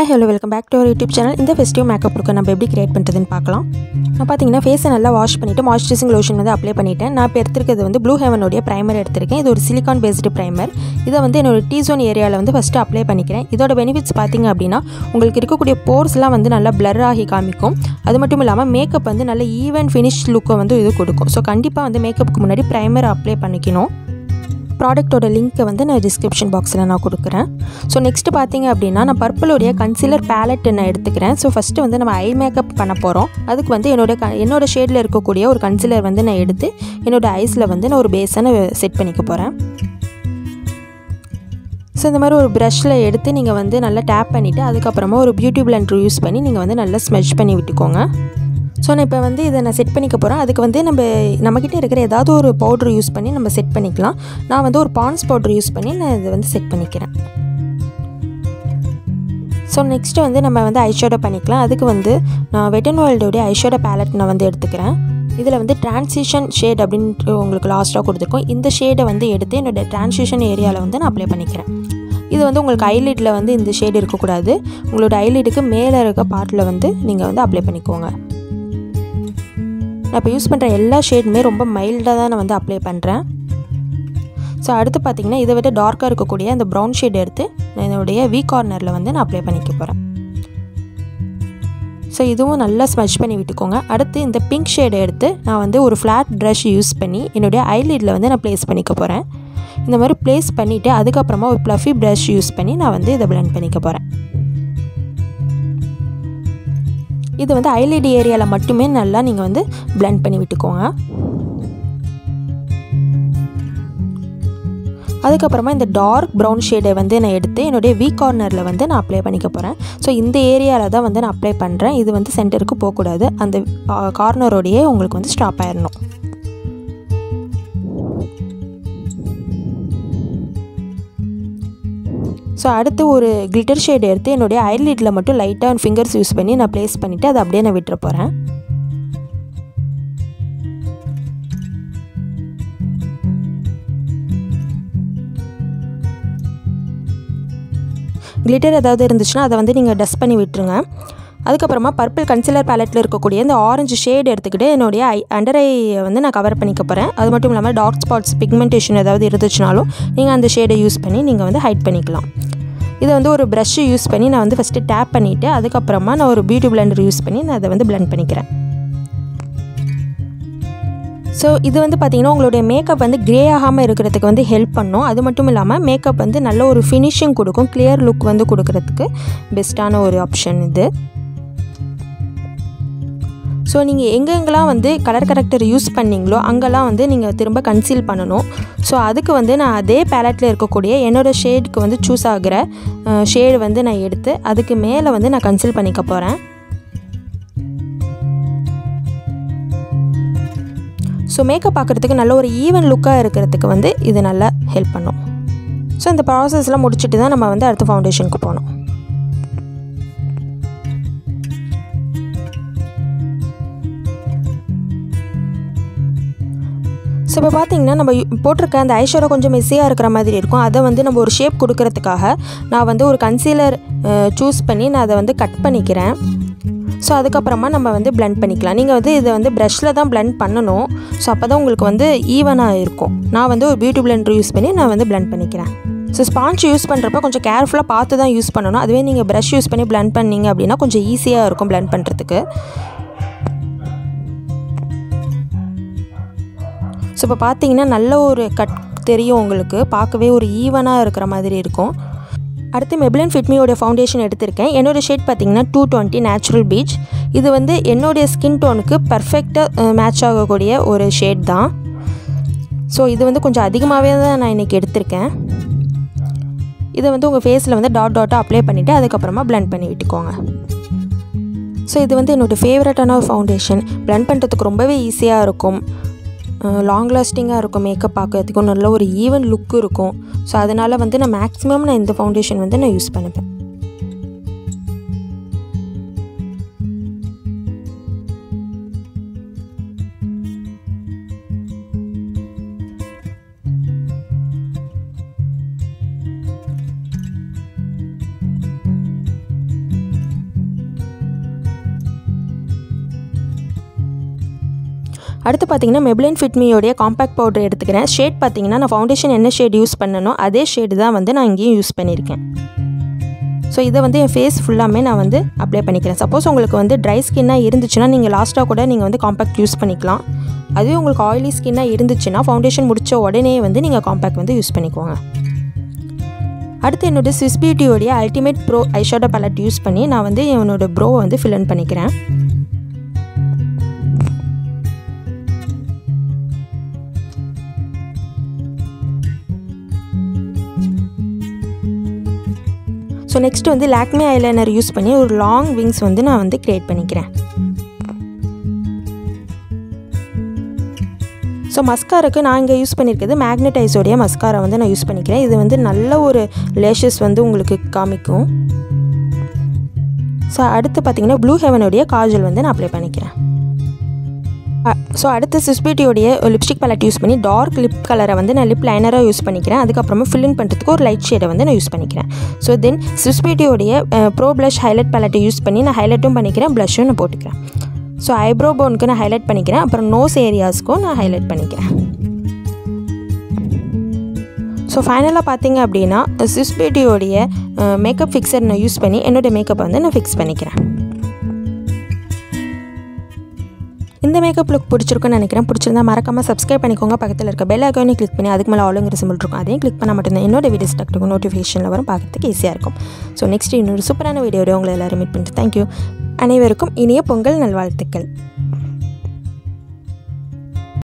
hi hello welcome back to our YouTube channel இந்த festive makeup லுக்கை நம்ம எப்படி கிரியேட் பண்ணுறதுன்னு பார்க்கலாம் நான் பார்த்தீங்கன்னா ஃபேஸை நல்லா வாஷ் பண்ணிவிட்டு மாய்ஸ்சரைசிங் லோஷன் வந்து அப்ளை பண்ணிட்டேன் நான் இப்போ எடுத்திருக்கிறது வந்து ப்ளூ ஹெவனுடைய ப்ரைமர் எடுத்திருக்கேன் இது ஒரு சிலிகான் பேஸ்டு ப்ரைமர் இதை வந்து என்னோட டீ ஜோன் ஏரியாவில் வந்து ஃபஸ்ட்டு அப்ளை பண்ணிக்கிறேன் இதோட பெனிஃபிட்ஸ் பார்த்தீங்க அப்படின்னா உங்களுக்கு இருக்கக்கூடிய போர்ஸ்லாம் வந்து நல்லா பிளர் ஆகி காமிக்கும் அது மட்டும் இல்லாமல் மேக்கப் வந்து நல்ல ஈவன் ஃபினிஷ் லுக்கை வந்து இது கொடுக்கும் ஸோ கண்டிப்பாக வந்து மேக்கப்புக்கு முன்னாடி ப்ரைமர் அப்ளை பண்ணிக்கணும் ப்ராடக்ட்டோட லிங்க்கை வந்து நான் டிஸ்கிரிப்ஷன் பாக்ஸில் நான் கொடுக்குறேன் ஸோ நெக்ஸ்ட்டு பார்த்தீங்க அப்படின்னா நான் பர்பிளோடைய கன்சீலர் பேலட் நான் எடுத்துக்கிறேன் ஸோ ஃபஸ்ட்டு வந்து நம்ம ஐ மேக்கப் பண்ண போகிறோம் அதுக்கு வந்து என்னோட க என்னோட ஷேடில் இருக்கக்கூடிய ஒரு கன்சீலர் வந்து நான் எடுத்து என்னோட ஐஸில் வந்து நான் ஒரு பேஸை நான் செட் பண்ணிக்க போகிறேன் ஸோ இந்த மாதிரி ஒரு ப்ரஷில் எடுத்து நீங்கள் வந்து நல்லா டேப் பண்ணிவிட்டு அதுக்கப்புறமா ஒரு பியூட்டி பிளண்டர் யூஸ் பண்ணி நீங்கள் வந்து நல்லா ஸ்மெஷ் பண்ணி விட்டுக்கோங்க ஸோ நான் இப்போ வந்து இதை நான் செட் பண்ணிக்க போகிறேன் அதுக்கு வந்து நம்ம நம்மக்கிட்ட இருக்கிற ஏதாவது ஒரு பவுட்ரு யூஸ் பண்ணி நம்ம செட் பண்ணிக்கலாம் நான் வந்து ஒரு பான்ஸ் பவுட்ரு யூஸ் பண்ணி நான் இதை வந்து செட் பண்ணிக்கிறேன் ஸோ நெக்ஸ்ட்டு வந்து நம்ம வந்து ஐஷேடோ பண்ணிக்கலாம் அதுக்கு வந்து நான் வெட்டன் வேர்ல்டோடைய ஐஷேடோ பேலட் நான் வந்து எடுத்துக்கிறேன் இதில் வந்து டிரான்சிஷன் ஷேட் அப்படின்ட்டு உங்களுக்கு லாஸ்ட்டாக கொடுத்துருக்கோம் இந்த ஷேடை வந்து எடுத்து என்னோடய டிரான்சிஷன் ஏரியாவில் வந்து நான் அப்ளை பண்ணிக்கிறேன் இது வந்து உங்களுக்கு ஐலிட்டில் வந்து இந்த ஷேடு இருக்கக்கூடாது உங்களோட ஐலிட்டுக்கு மேலே இருக்க பார்ட்டில் வந்து நீங்கள் வந்து அப்ளை பண்ணிக்கோங்க நான் இப்போ யூஸ் பண்ணுற எல்லா ஷேடுமே ரொம்ப மைல்டாக தான் நான் வந்து அப்ளை பண்ணுறேன் ஸோ அடுத்து பார்த்திங்கன்னா இதை விட டார்க்காக இருக்கக்கூடிய அந்த ப்ரௌன் ஷேட் எடுத்து நான் என்னுடைய வீ கார்னரில் வந்து நான் அப்ளை பண்ணிக்க போகிறேன் ஸோ இதுவும் நல்லா ஸ்மச் பண்ணி விட்டுக்கோங்க அடுத்து இந்த பிங்க் ஷேடை எடுத்து நான் வந்து ஒரு ஃப்ளாட் ப்ரஷ் யூஸ் பண்ணி என்னுடைய ஐலிடில் வந்து நான் ப்ளேஸ் பண்ணிக்க போகிறேன் இந்த மாதிரி ப்ளேஸ் பண்ணிவிட்டு அதுக்கப்புறமா ஒரு ப்ளஃபி ப்ரஷ் யூஸ் பண்ணி நான் வந்து இதை பிளெண்ட் பண்ணிக்க போகிறேன் இது வந்து ஐலைட் ஏரியாவில் மட்டுமே நல்லா நீங்கள் வந்து பிளெண்ட் பண்ணி விட்டுக்கோங்க அதுக்கப்புறமா இந்த டார்க் ப்ரௌன் ஷேடை வந்து நான் எடுத்து என்னுடைய வீ கார்னரில் வந்து நான் அப்ளை பண்ணிக்க போகிறேன் ஸோ இந்த ஏரியாவில் தான் வந்து நான் அப்ளை பண்ணுறேன் இது வந்து சென்டருக்கு போகக்கூடாது அந்த கார்னரோடையே உங்களுக்கு வந்து ஸ்டாப் ஆயிடணும் ஸோ அடுத்து ஒரு கிளிட்டர் ஷேட் எடுத்து என்னுடைய ஐலிட்டில் மட்டும் லைட்டாக ஃபிங்கர்ஸ் யூஸ் பண்ணி நான் ப்ளேஸ் பண்ணிவிட்டு அதை அப்படியே நான் விட்டுற போகிறேன் கிளிட்டர் ஏதாவது இருந்துச்சுன்னா அதை வந்து நீங்கள் டஸ்ட் பண்ணி விட்டுருங்க அதுக்கப்புறமா பர்பிள் கன்சிலர் பேலட்டில் இருக்கக்கூடிய இந்த ஆரஞ்சு ஷேட் எடுத்துக்கிட்டு என்னுடைய ஐ அண்டர் ஐயை வந்து நான் கவர் பண்ணிக்க போகிறேன் அது மட்டும் இல்லாமல் டார்க் ஸ்பாட்ஸ் பிக்மெண்டேஷன் ஏதாவது இருந்துச்சுனாலும் நீங்கள் அந்த ஷேடை யூஸ் பண்ணி நீங்கள் வந்து ஹைட் பண்ணிக்கலாம் இதை வந்து ஒரு ப்ரஷ்ஷு யூஸ் பண்ணி நான் வந்து ஃபஸ்ட்டு டேப் பண்ணிவிட்டு அதுக்கப்புறமா நான் ஒரு பியூட்டி பிளெண்டர் யூஸ் பண்ணி நான் அதை வந்து பிளெண்ட் பண்ணிக்கிறேன் ஸோ இது வந்து பார்த்திங்கன்னா உங்களுடைய மேக்கப் வந்து க்ரே ஆகாமல் இருக்கிறதுக்கு வந்து ஹெல்ப் பண்ணும் அது மட்டும் இல்லாமல் மேக்கப் வந்து நல்ல ஒரு ஃபினிஷிங் கொடுக்கும் கிளியர் லுக் வந்து கொடுக்கறதுக்கு பெஸ்ட்டான ஒரு ஆப்ஷன் இது ஸோ நீங்கள் எங்கெங்கெல்லாம் வந்து கலர் கரெக்டர் யூஸ் பண்ணிங்களோ அங்கெல்லாம் வந்து நீங்கள் திரும்ப கன்சீல் பண்ணணும் ஸோ அதுக்கு வந்து நான் அதே பேலட்டில் இருக்கக்கூடிய என்னோடய ஷேடுக்கு வந்து சூஸ் ஆகிற ஷேடு வந்து நான் எடுத்து அதுக்கு மேலே வந்து நான் கன்சீல் பண்ணிக்க போகிறேன் ஸோ மேக்கப் பார்க்குறதுக்கு நல்ல ஒரு ஈவன் லுக்காக இருக்கிறதுக்கு வந்து இது நல்லா ஹெல்ப் பண்ணும் ஸோ இந்த ப்ராசஸ்லாம் முடிச்சுட்டு தான் நம்ம வந்து அடுத்த ஃபவுண்டேஷனுக்கு போகணும் ஸோ இப்போ பார்த்தீங்கன்னா நம்ம போட்டிருக்க அந்த ஐஷேடோ கொஞ்சம் மெஸ்ஸியாக இருக்கிற மாதிரி இருக்கும் அதை வந்து நம்ம ஒரு ஷேப் கொடுக்கறதுக்காக நான் வந்து ஒரு கன்சீலர் சூஸ் பண்ணி நான் அதை வந்து கட் பண்ணிக்கிறேன் ஸோ அதுக்கப்புறமா நம்ம வந்து பிளெண்ட் பண்ணிக்கலாம் நீங்கள் வந்து இதை வந்து ப்ரஷில் தான் பிளெண்ட் பண்ணணும் ஸோ அப்போ தான் உங்களுக்கு வந்து ஈவனாக இருக்கும் நான் வந்து ஒரு பியூட்டி பிளெண்டர் யூஸ் பண்ணி நான் வந்து பிளெண்ட் பண்ணிக்கிறேன் ஸோ ஸ்பாஞ்ச் யூஸ் பண்ணுறப்ப கொஞ்சம் கேர்ஃபுல்லாக பார்த்து தான் யூஸ் பண்ணணும் அதுவே நீங்கள் ப்ரஷ் யூஸ் பண்ணி பிளெண்ட் பண்ணிங்க அப்படின்னா கொஞ்சம் ஈஸியாக இருக்கும் பிளெண்ட் பண்ணுறதுக்கு ஸோ இப்போ பார்த்தீங்கன்னா நல்ல ஒரு கட் தெரியும் உங்களுக்கு பார்க்கவே ஒரு ஈவனாக இருக்கிற மாதிரி இருக்கும் அடுத்து மெப்ளின் ஃபிட்மியோட ஃபவுண்டேஷன் எடுத்திருக்கேன் என்னோடய ஷேட் பார்த்தீங்கன்னா டூ டுவெண்ட்டி நேச்சுரல் பீச் இது வந்து என்னுடைய ஸ்கின் டோனுக்கு பர்ஃபெக்டாக மேட்ச் ஆகக்கூடிய ஒரு ஷேட் தான் ஸோ இது வந்து கொஞ்சம் அதிகமாகவே தான் நான் இன்றைக்கி எடுத்திருக்கேன் இதை வந்து உங்கள் ஃபேஸில் வந்து டாட் டாட்டாக அப்ளை பண்ணிவிட்டு அதுக்கப்புறமா பிளெண்ட் பண்ணி விட்டுக்கோங்க ஸோ இது வந்து என்னோடய ஃபேவரட்டான ஒரு ஃபவுண்டேஷன் பிளெண்ட் பண்ணுறதுக்கு ரொம்பவே ஈஸியாக இருக்கும் லாங் லாஸ்டிங்காக இருக்கும் மேக்கப் பார்க்கறதுக்கும் நல்ல ஒரு ஈவன் லுக் இருக்கும் ஸோ அதனால் வந்து நான் மேக்ஸிமம் நான் இந்த ஃபவுண்டேஷன் வந்து நான் யூஸ் பண்ணுவேன் அடுத்து பார்த்தீங்கன்னா மெப்ளைன் ஃபிட்மியோடைய காம்பேக்ட் பவுடர் எடுத்துக்கிறேன் ஷேட் பார்த்தீங்கன்னா நான் ஃபவுண்டேஷன் என்ன ஷேட் யூஸ் பண்ணனோ அதே ஷேடு தான் வந்து நான் இங்கேயும் யூஸ் பண்ணியிருக்கேன் ஸோ இதை வந்து என் ஃபேஸ் ஃபுல்லாமே நான் வந்து அப்ளை பண்ணிக்கிறேன் சப்போஸ் உங்களுக்கு வந்து ட்ரை ஸ்கின்னாக இருந்துச்சுன்னா நீங்கள் லாஸ்ட்டாக கூட நீங்கள் வந்து காம்பேக்ட் யூஸ் பண்ணிக்கலாம் அதுவே உங்களுக்கு ஆயிலி ஸ்கின்னாக இருந்துச்சுன்னா ஃபவுண்டேஷன் முடித்த உடனே வந்து நீங்கள் காம்பேக்ட் வந்து யூஸ் பண்ணிக்கோங்க அடுத்து என்னோடய ஸ்விஸ் பியூட்டியோடைய ultimate pro eyeshadow palette use பண்ணி நான் வந்து என்னோட ப்ரோவை வந்து ஃபில் இன் பண்ணிக்கிறேன் ஸோ நெக்ஸ்ட் வந்து லாக்மே ஐலைனர் யூஸ் பண்ணி ஒரு லாங் விங்ஸ் வந்து நான் வந்து க்ரியேட் பண்ணிக்கிறேன் ஸோ மஸ்காருக்கு நான் இங்கே யூஸ் பண்ணியிருக்கிறது மேக்னடைஸோடைய மஸ்காரா வந்து நான் யூஸ் பண்ணிக்கிறேன் இது வந்து நல்ல ஒரு லேஷஸ் வந்து உங்களுக்கு காமிக்கும் ஸோ அடுத்து பார்த்தீங்கன்னா ப்ளூ ஹெவனுடைய காஜல் வந்து நான் அப்ளை பண்ணிக்கிறேன் ஸோ அடுத்து சிஸ்பியூட்டியோடைய லிப்ஸ்டிக் பேலட் யூஸ் பண்ணி டார்க் லிப் கலரை வந்து நான் லிப் லைனராக யூஸ் பண்ணிக்கிறேன் அதுக்கப்புறமா ஃபில்லின் பண்ணுறதுக்கு ஒரு லைட் ஷேடை வந்து நான் யூஸ் பண்ணிக்கிறேன் ஸோ தென் சிஸ்பியூட்டியோடைய ப்ரோ ப்ளஷ் ஹைலைட் பேலட்டை யூஸ் பண்ணி நான் ஹைலைட்டும் பண்ணிக்கிறேன் ப்ளஷும் நான் போட்டுக்கிறேன் ஸோ ஐப்ரோ போனுக்கு நான் ஹைலைட் பண்ணிக்கிறேன் அப்புறம் நோஸ் ஏரியாஸ்க்கும் நான் ஹைலைட் பண்ணிக்கிறேன் ஸோ ஃபைனலாக பார்த்தீங்க அப்படின்னா சிஸ் பியூட்டியோடைய மேக்கப் ஃபிக்ஸர் நான் யூஸ் பண்ணி என்னோடய மேக்கப்பை வந்து நான் ஃபிக்ஸ் பண்ணிக்கிறேன் இந்த மேக்கப் லுக் பிடிச்சிருக்குன்னு நினைக்கிறேன் பிடிச்சிருந்தா மறக்காமல் சப்ஸ்கிரைப் பண்ணிக்கோங்க பக்கத்தில் இருக்க பெல் ஐக்கானே கிளிக் பண்ணி அதுக்கு மேலே ஆளுங்கிற சிம்பிள் இருக்கும் அதையும் கிளிக் பண்ணால் மட்டும்தான் என்னோட வீடியோஸ் டக்குனு நோட்டிஃபிகேஷனில் வரும் பார்க்கறதுக்கு ஈஸியாக இருக்கும் ஸோ நெக்ஸ்ட் இன்னொரு சூப்பரான வீடியோட உங்களை எல்லோரும் மீட் பண்ணிட்டு தேங்க்யூ அனைவருக்கும் இனிய பொங்கல் நல்வாழ்த்துக்கள்